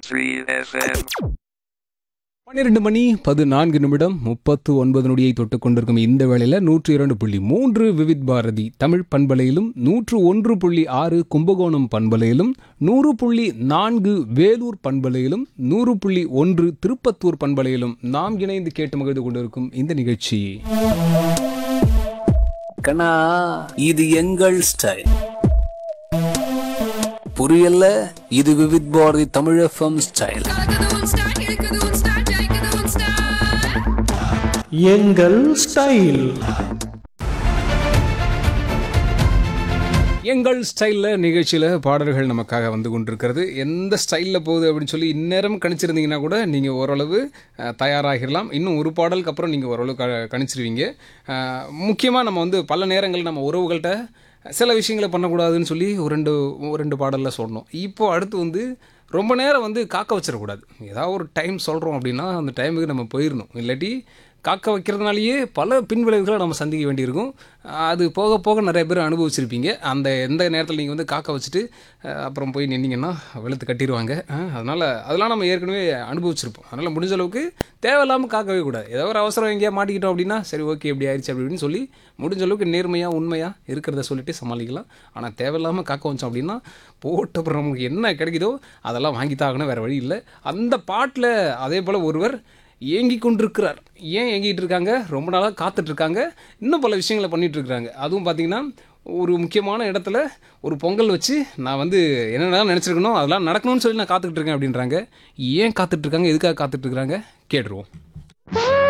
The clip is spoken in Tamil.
102.3 FM. பன்னிரெண்டு மணி பதினான்கு நிமிடம் முப்பத்து ஒன்பது நொடியை தொட்டுக் கொண்டிருக்கும் இந்த வேளையில் நூற்று இரண்டு புள்ளி மூன்று விவித் பாரதி தமிழ் பண்பலையிலும் நூற்று ஒன்று புள்ளி ஆறு கும்பகோணம் பண்பலையிலும் நூறு புள்ளி நான்கு வேலூர் பண்பலையிலும் நூறு புள்ளி ஒன்று திருப்பத்தூர் பண்பலையிலும் நாம் இணைந்து கேட்டு மகிழ்ந்து கொண்டிருக்கும் இந்த நிகழ்ச்சி கண்ணா இது எங்கள் ஸ்டைல் புரியல இது விவித் பாரதி தமிழ் எஃப்எம் ஸ்டைல் கலக்குது உன் ஸ்டைல் இழுக்குது உன் ஸ்டைல் ஜெயிக்குது உன் ஸ்டைல் எங்கள் ஸ்டைல் எங்கள் ஸ்டைலில் நிகழ்ச்சியில் பாடல்கள் நமக்காக வந்து கொண்டிருக்கிறது எந்த ஸ்டைலில் போகுது அப்படின்னு சொல்லி இந்நேரம் கணிச்சிருந்தீங்கன்னா கூட நீங்கள் ஓரளவு அஹ், தயாராகிடலாம் இன்னும் ஒரு பாடலுக்கு அப்புறம் நீங்கள் ஓரளவு க கணிச்சிருவீங்க முக்கியமாக நம்ம வந்து பல நேரங்கள் நம்ம உறவுகள்கிட்ட சில விஷயங்களை பண்ணக்கூடாதுன்னு சொல்லி ஒரு ரெண்டு ஒரு ரெண்டு பாடலில் சொன்னோம் இப்போ அடுத்து வந்து ரொம்ப நேரம் வந்து காக்க வச்சிடக்கூடாது ஏதாவது ஒரு டைம் சொல்கிறோம் அப்படின்னா அந்த டைமுக்கு நம்ம போயிடணும் இல்லாட்டி காக்க வைக்கிறதுனாலேயே பல பின்விளைவுகளை நம்ம சந்திக்க வேண்டியிருக்கும் அது போக போக நிறைய பேர் அனுபவிச்சிருப்பீங்க அந்த எந்த நேரத்தில் நீங்கள் வந்து காக்க வச்சுட்டு அஹ், அப்புறம் போய் நின்னீங்கன்னா வெளுத்து கட்டிடுவாங்க அதனால் அதெல்லாம் நம்ம ஏற்கனவே அனுபவிச்சிருப்போம் அதனால் முடிஞ்ச அளவுக்கு தேவையில்லாமல் காக்கவே கூடாது ஏதோ ஒரு அவசரம் எங்கேயா மாட்டிக்கிட்டோம் அப்படின்னா சரி ஓகே இப்படி ஆயிடுச்சு அப்படி இப்படின்னு சொல்லி முடிஞ்ச அளவுக்கு நேர்மையாக உண்மையாக இருக்கிறத சொல்லிட்டு சமாளிக்கலாம் ஆனால் தேவையில்லாமல் காக்க வச்சோம் அப்படின்னா போட்ட அப்புறம் நமக்கு என்ன கிடைக்குதோ அதெல்லாம் வாங்கி தாகணும் வேறு வழி இல்லை அந்த பாட்டில் அதே போல் ஒருவர் ஏங்கி கொண்டிருக்கிறார் ஏன் ஏங்கிட்டு இருக்காங்க ரொம்ப நாளாக காத்துட்டு இருக்காங்க இன்னும் பல விஷயங்களை பண்ணிட்டு இருக்காங்க அதுவும் பார்த்தீங்கன்னா ஒரு முக்கியமான இடத்துல ஒரு பொங்கல் வச்சு நான் வந்து என்னென்ன நினச்சிருக்கணும் அதெல்லாம் நடக்கணும்னு சொல்லி நான் காத்துக்கிட்டு இருக்கேன் அப்படின்றாங்க ஏன் காத்துட்டு இருக்காங்க எதுக்காக காத்துட்டு இருக்காங்க கேட்டுருவோம்